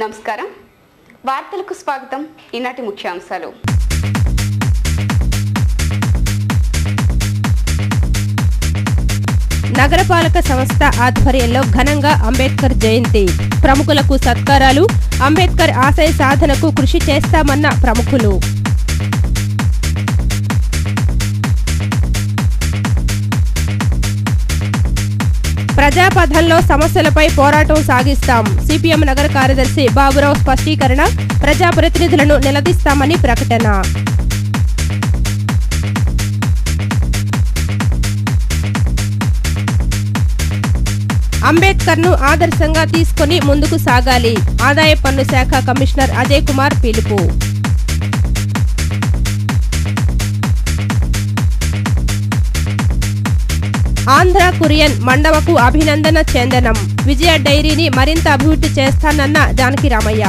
నమస్కారం వార్తలకు స్వాగతం ఈనాటి ముఖ్యాంశాలు నగరపాలక సంస్థ ఆధ్వర్యంలో ఘనంగా అంబేద్కర్ జయంతి ప్రముఖులకు సత్కారాలు అంబేద్కర్ ఆశయ సాధనకు కృషి చేస్తామన్న ప్రముఖులు ప్రజాపథంలో సమస్యలపై పోరాటం సాగిస్తాం సిపిఎం నగర కార్యదర్శి బాబురావు స్పష్టీకరణ ప్రజాప్రతినిధులను నిలదీస్తామని ప్రకటన అంబేద్కర్ ను ఆదర్శంగా తీసుకుని ముందుకు సాగాలి ఆదాయ పన్ను శాఖ కమిషనర్ అజయ్ కుమార్ పిలుపు ఆంధ్ర కురియన్ మండవకు అభినందన చెందనం విజయ డైరీని మరింత అభివృద్ధి చేస్తానన్న జానకి రామయ్య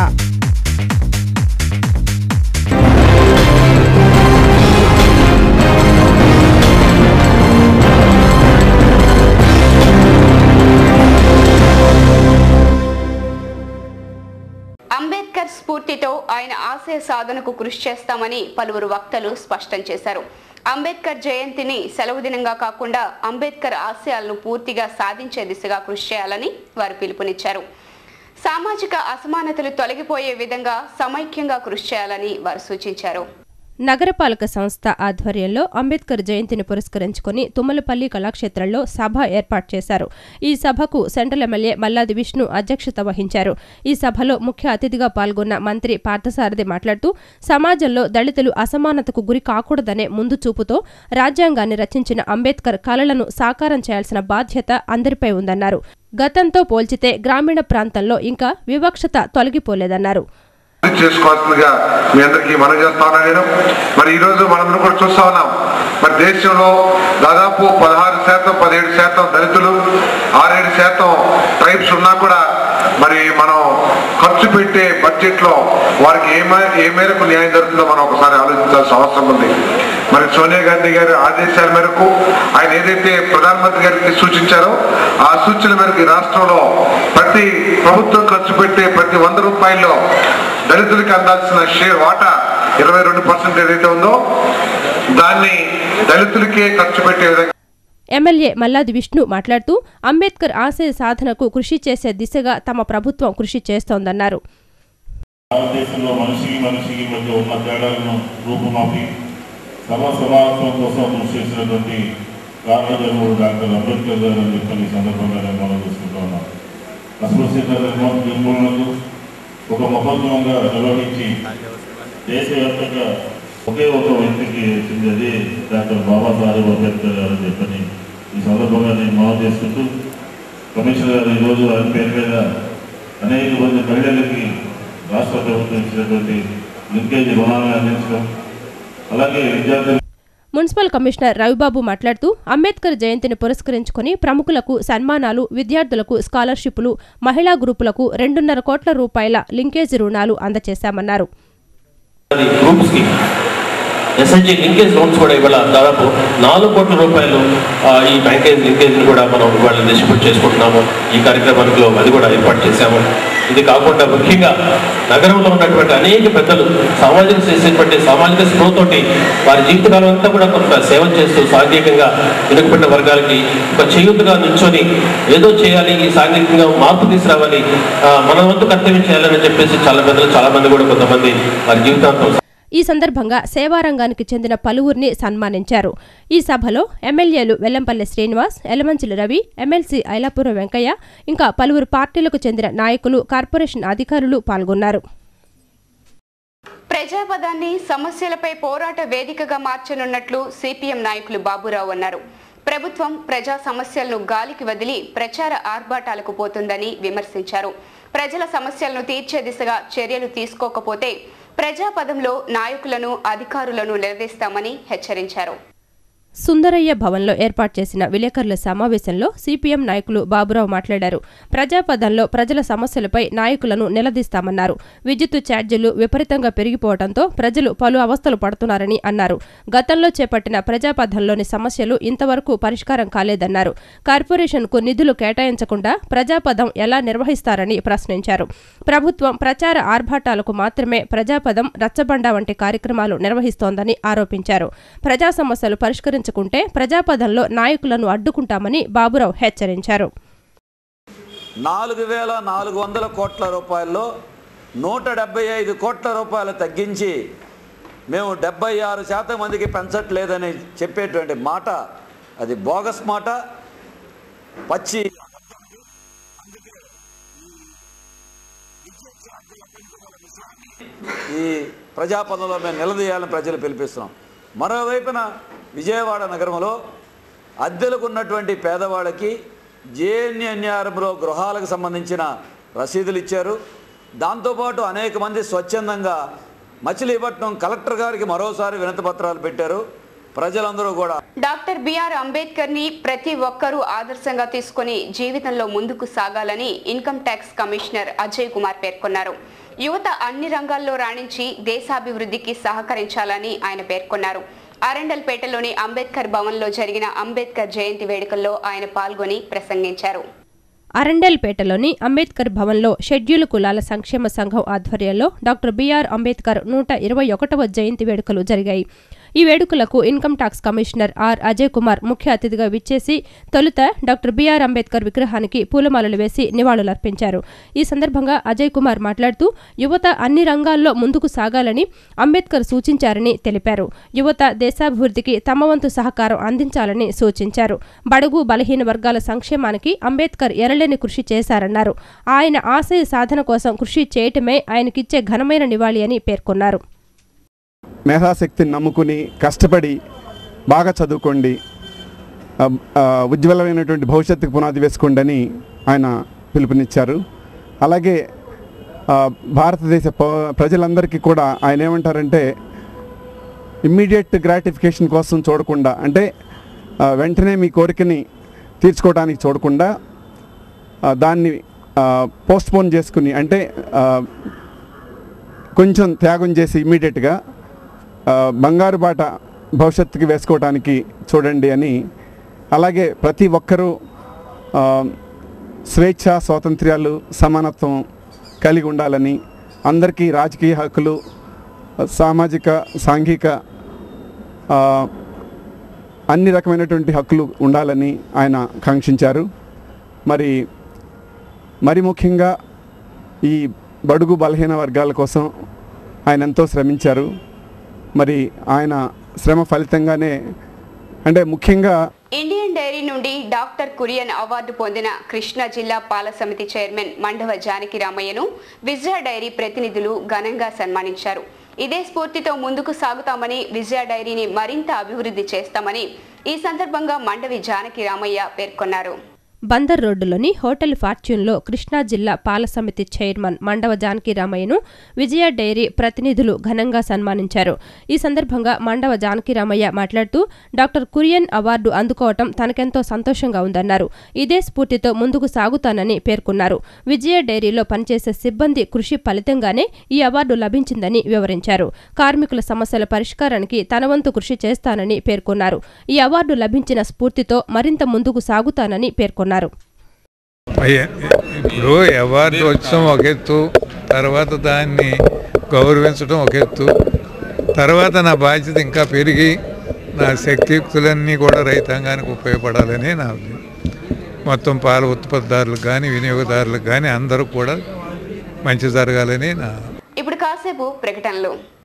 అంబేద్కర్ స్ఫూర్తితో ఆయన ఆశయ సాధనకు కృషి చేస్తామని పలువురు వక్తలు స్పష్టం చేశారు అంబేద్కర్ జయంతిని సెలవు దినంగా కాకుండా అంబేద్కర్ ఆశయాలను పూర్తిగా సాధించే దిశగా కృషి చేయాలని వారు పిలుపునిచ్చారు సామాజిక అసమానతలు తొలగిపోయే విధంగా సమైక్యంగా కృషి చేయాలని వారు సూచించారు నగరపాలక సంస్థ ఆధ్వర్యంలో అంబేద్కర్ జయంతిని పురస్కరించుకుని తుమ్మలపల్లి కళాక్షేత్రంలో సభ ఏర్పాటు చేశారు ఈ సభకు సెంట్రల్ ఎమ్మెల్యే మల్లాది విష్ణు అధ్యక్షత వహించారు ఈ సభలో ముఖ్య అతిథిగా పాల్గొన్న మంత్రి పార్థసారథి మాట్లాడుతూ సమాజంలో దళితులు అసమానతకు గురి కాకూడదనే ముందు చూపుతో రాజ్యాంగాన్ని రచించిన అంబేద్కర్ కలలను సాకారం చేయాల్సిన బాధ్యత అందరిపై ఉందన్నారు గతంతో పోల్చితే గ్రామీణ ప్రాంతంలో ఇంకా వివక్షత తొలగిపోలేదన్నారు అభివృద్ధి చేసుకోవాల్సిందిగా మీ అందరికీ మనం చేస్తా ఉన్నాను నేను మరి ఈరోజు మనందరం కూడా చూస్తా ఉన్నాం మరి దేశంలో దాదాపు పదహారు శాతం పదిహేడు శాతం దళితులు ఆరేడు శాతం ట్రైబ్స్ ఉన్నా కూడా మరి మనం ఖర్చు పెట్టే బడ్జెట్ లో వారికి ఏ మే- ఏ మేరకు న్యాయం జరుగుతుందో మనం ఒకసారి ఆలోచించాల్సిన అవసరం ఉంది మరి సోనియా గాంధీ గారి ఆదేశాల మేరకు ఆయన ఏదైతే ప్రధానమంత్రి గారికి సూచించారో ఆ సూచనల మేరకు ఈ రాష్ట్రంలో ప్రతి ప్రభుత్వం ఖర్చు పెట్టే ప్రతి వంద రూపాయల్లో దళితులకి అందాల్సిన షేర్ వాటా ఇరవై రెండు పర్సెంట్ ఏదైతే ఉందో దాన్ని దళితులకే ఖర్చు పెట్టే విధంగా ఎమ్మెల్యే మల్లాది విష్ణు మాట్లాడుతూ అంబేద్కర్ ఆశయ సాధనకు కృషి చేసే దిశగా తమ ప్రభుత్వం కృషి చేస్తోందన్నారు భారతదేశంలో మనిషికి మనిషికి మధ్య ఉన్న తేడాలను రూపుమాపి సమ సమానత్వం కోసం కృషి చేసినటువంటి కారణజన్ముడు డాక్టర్ అంబేద్కర్ గారు అని చెప్పి ఈ సందర్భంగా నేను మనం చూసుకుంటూ ఉన్నాం అస్పృశ్యత నిర్మూ- నిర్మూలనకు ఒక మహోద్యమంగా నిర్వహించి దేశవ్యాప్తంగా ఒకే ఒక వ్యక్తికి వచ్చింది అది డాక్టర్ బాబాసాహెబ్ అంబేద్కర్ గారు అని చెప్పని ఈ సందర్భంగా నేను మనం చేసుకుంటూ కమిషనర్ గారు ఈరోజు ఆయన పేరు మీద అనేక మంది మహిళలకి రాష్ట్ర ప్రభుత్వం ఇచ్చినటువంటి లింకేజ్ రుణాలను అందించడం అలాగే విద్యార్థులు మున్సిపల్ కమిషనర్ రవిబాబు మాట్లాడుతూ అంబేద్కర్ జయంతిని పురస్కరించుకుని ప్రముఖులకు సన్మానాలు విద్యార్థులకు స్కాలర్షిప్లు మహిళా గ్రూపులకు రెండున్నర కోట్ల రూపాయల లింకేజ్ రుణాలు అందజేశామన్నారు అది గ్రూప్స్కి ఎస్ఎన్జి లింకేజ్ లోన్స్ కూడా ఇవాళ దాదాపు నాలుగు కోట్ల రూపాయలు ఆ, ఈ బ్యాంకేజ్ లింకేజ్ని కూడా మనం ఇవాళ డిస్ట్రిబ్యూట్ చేసుకుంటున్నాము ఈ కార్యక్రమానికి అది కూడా ఏర్పాటు చేశాము ఇది కాకుండా ముఖ్యంగా నగరంలో ఉన్నటువంటి అనేక పెద్దలు సామాజిక చేసేటువంటి సామాజిక స్పృహతోటి వారి జీవితకాలం అంతా కూడా కొంత సేవ చేస్తూ సాంఘికంగా వెనుకబడిన వర్గాలకి ఒక చేయూతగా నిల్చొని ఏదో చేయాలి ఈ సాంఘికంగా మార్పు తీసుకురావాలి ఆ, మన వంతు కర్తవ్యం చేయాలని చెప్పేసి చాలా పెద్దలు చాలా మంది కూడా కొంతమంది వారి జీవితాంతం ఈ సందర్భంగా సేవారంగానికి చెందిన పలువురిని సన్మానించారు ఈ సభలో ఎమ్మెల్యేలు వెల్లంపల్లి శ్రీనివాస్ ఎలమంచిలి రవి ఎమ్మెల్సీ ఐలాపురం వెంకయ్య ఇంకా పలువురు పార్టీలకు చెందిన నాయకులు కార్పొరేషన్ అధికారులు పాల్గొన్నారు ప్రజాపదాన్ని సమస్యలపై పోరాట వేదికగా మార్చనున్నట్లు సిపిఎం నాయకులు బాబురావు అన్నారు ప్రభుత్వం ప్రజా సమస్యలను గాలికి వదిలి ప్రచార ఆర్భాటాలకు పోతుందని విమర్శించారు ప్రజల సమస్యలను తీర్చే దిశగా చర్యలు తీసుకోకపోతే ప్రజాపదంలో నాయకులను అధికారులను నిలదీస్తామని హెచ్చరించారు సుందరయ్య భవన్లో ఏర్పాటు చేసిన విలేకరుల సమావేశంలో సిపిఎం నాయకులు బాబురావు మాట్లాడారు ప్రజాపదంలో ప్రజల సమస్యలపై నాయకులను నిలదీస్తామన్నారు విద్యుత్ ఛార్జీలు విపరీతంగా పెరిగిపోవడంతో ప్రజలు పలు అవస్థలు పడుతున్నారని అన్నారు గతంలో చేపట్టిన ప్రజాపథంలోని సమస్యలు ఇంతవరకు పరిష్కారం కాలేదన్నారు కార్పొరేషన్కు నిధులు కేటాయించకుండా ప్రజాపదం ఎలా నిర్వహిస్తారని ప్రశ్నించారు ప్రభుత్వం ప్రచార ఆర్భాటాలకు మాత్రమే ప్రజాపదం రచ్చబండ వంటి కార్యక్రమాలు నిర్వహిస్తోందని ఆరోపించారు ప్రజా సమస్యలు పరిష్కరించకుంటే ప్రజాపదంలో నాయకులను అడ్డుకుంటామని బాబురావు హెచ్చరించారు నాలుగు వేల నాలుగు వందల కోట్ల రూపాయల్లో నూట డెబ్బై ఐదు కోట్ల రూపాయలు తగ్గించి మేము డెబ్బై ఆరు శాతం మందికి పెంచట్లేదని చెప్పేటువంటి మాట అది బోగస్ మాట పచ్చి ఈ ప్రజాపదంలో మేము నిలదీయాలని ప్రజలు పిలిపిస్తున్నాం మరోవైపున విజయవాడ నగరంలో అద్దెలకు ఉన్నటువంటి పేదవాళ్ళకి జేఎన్ఎన్ఆర్ఎంలో గృహాలకు సంబంధించిన రసీదులు ఇచ్చారు దాంతోపాటు అనేక మంది స్వచ్ఛందంగా మచిలీపట్నం కలెక్టర్ గారికి మరోసారి వినతి పత్రాలు పెట్టారు ప్రజలందరూ కూడా డాక్టర్ బిఆర్ అంబేద్కర్ ని ప్రతి ఒక్కరూ ఆదర్శంగా తీసుకుని జీవితంలో ముందుకు సాగాలని income tax commissioner Ajay Kumar పేర్కొన్నారు యువత అన్ని రంగాల్లో రాణించి దేశాభివృద్ధికి సహకరించాలని ఆయన పేర్కొన్నారు అరండల్పేటలోని అంబేద్కర్ భవన్లో జరిగిన అంబేద్కర్ జయంతి వేడుకల్లో ఆయన పాల్గొని ప్రసంగించారు అరండల్పేటలోని అంబేద్కర్ భవన్లో షెడ్యూల్ కులాల సంక్షేమ సంఘం ఆధ్వర్యంలో డాక్టర్ బిఆర్ అంబేద్కర్ నూట ఇరవై ఒకటవ జయంతి వేడుకలు జరిగాయి ఈ వేడుకలకు income tax commissioner R Ajay Kumar ముఖ్య అతిథిగా విచ్చేసి తొలుత డాక్టర్ బిఆర్ అంబేద్కర్ విగ్రహానికి పూలమాలలు వేసి నివాళులర్పించారు ఈ సందర్భంగా అజయ్ కుమార్ మాట్లాడుతూ యువత అన్ని రంగాల్లో ముందుకు సాగాలని అంబేద్కర్ సూచించారని తెలిపారు యువత దేశాభివృద్ధికి తమ వంతు సహకారం అందించాలని సూచించారు బడుగు బలహీన వర్గాల సంక్షేమానికి అంబేద్కర్ ఎరలేని కృషి చేశారన్నారు ఆయన ఆశయ సాధన కోసం కృషి చేయటమే ఆయనకిచ్చే ఘనమైన నివాళి అని పేర్కొన్నారు మేధాశక్తిని నమ్ముకుని కష్టపడి బాగా చదువుకోండి ఆ, ఆ, ఉజ్వలమైనటువంటి భవిష్యత్తుకు పునాది వేసుకోండి అని ఆయన పిలుపునిచ్చారు అలాగే ఆ, భారతదేశ పౌ- ప్రజలందరికీ కూడా ఆయన ఏమంటారంటే ఇమ్మీడియట్ గ్రాటిఫికేషన్ కోసం చూడకుండా అంటే ఆ, వెంటనే మీ కోరికని తీర్చుకోవడానికి చూడకుండా ఆ, దాన్ని పోస్ట్పోన్ చేసుకుని అంటే ఆ, కొంచెం త్యాగం చేసి ఇమ్మీడియట్గా ఆ, బంగారు బాట భవిష్యత్తుకి వేసుకోవడానికి చూడండి అని అలాగే ప్రతి ఒక్కరూ ఆ, స్వేచ్ఛ స్వాతంత్ర్యాలు సమానత్వం కలిగి ఉండాలని అందరికీ రాజకీయ హక్కులు సామాజిక సాంఘిక ఆ, అన్ని రకమైనటువంటి హక్కులు ఉండాలని ఆయన కాంక్షించారు మరి మరి ముఖ్యంగా ఈ బడుగు బలహీన వర్గాల కోసం ఆయన ఎంతో శ్రమించారు మరి ఆయన శ్రమ ఫలితంగానే అంటే ముఖ్యంగా ఇండియన్ డైరీ నుండి డాక్టర్ కురియన్ అవార్డు పొందిన కృష్ణా జిల్లా పాల సమితి చైర్మన్ మండవ జానకి రామయ్యను విజయ డైరీ ప్రతినిధులు ఘనంగా సన్మానించారు ఇదే స్ఫూర్తితో ముందుకు సాగుతామని విజయ డైరీని మరింత అభివృద్ధి చేస్తామని ఈ సందర్భంగా మండవి జానకి రామయ్య పేర్కొన్నారు బందర్ రోడ్డులోని హోటల్ ఫార్చ్యూన్లో కృష్ణా జిల్లా పాల సమితి చైర్మన్ మండవ జానకి రామయ్యను విజయ డైరీ ప్రతినిధులు ఘనంగా సన్మానించారు ఈ సందర్భంగా మండవ జానకి రామయ్య మాట్లాడుతూ డాక్టర్ కురియన్ అవార్డు అందుకోవటం తనకెంతో సంతోషంగా ఉందన్నారు ఇదే స్ఫూర్తితో ముందుకు సాగుతానని పేర్కొన్నారు విజయ డైరీలో పనిచేసే సిబ్బంది కృషి ఫలితంగానే ఈ అవార్డు లభించిందని వివరించారు కార్మికుల సమస్యల పరిష్కారానికి తన వంతు కృషి చేస్తానని పేర్కొన్నారు ఈ అవార్డు లభించిన స్ఫూర్తితో మరింత ముందుకు సాగుతానని పేర్కొన్నారు అయ్య- ఇప్పుడు అవార్డు వచ్చడం ఒక ఎత్తు తర్వాత దాన్ని గౌరవించడం ఒక ఎత్తు తర్వాత నా బాధ్యత ఇంకా పెరిగి నా శక్తియుక్తులన్నీ కూడా రైతాంగానికి ఉపయోగపడాలని నా ఉద్దేశం. మొత్తం పాల ఉత్పత్తిదారులకు కానీ వినియోగదారులకు కానీ అందరూ కూడా మంచి జరగాలని నా ఇప్పుడు కాసేపు ప్రకటనలు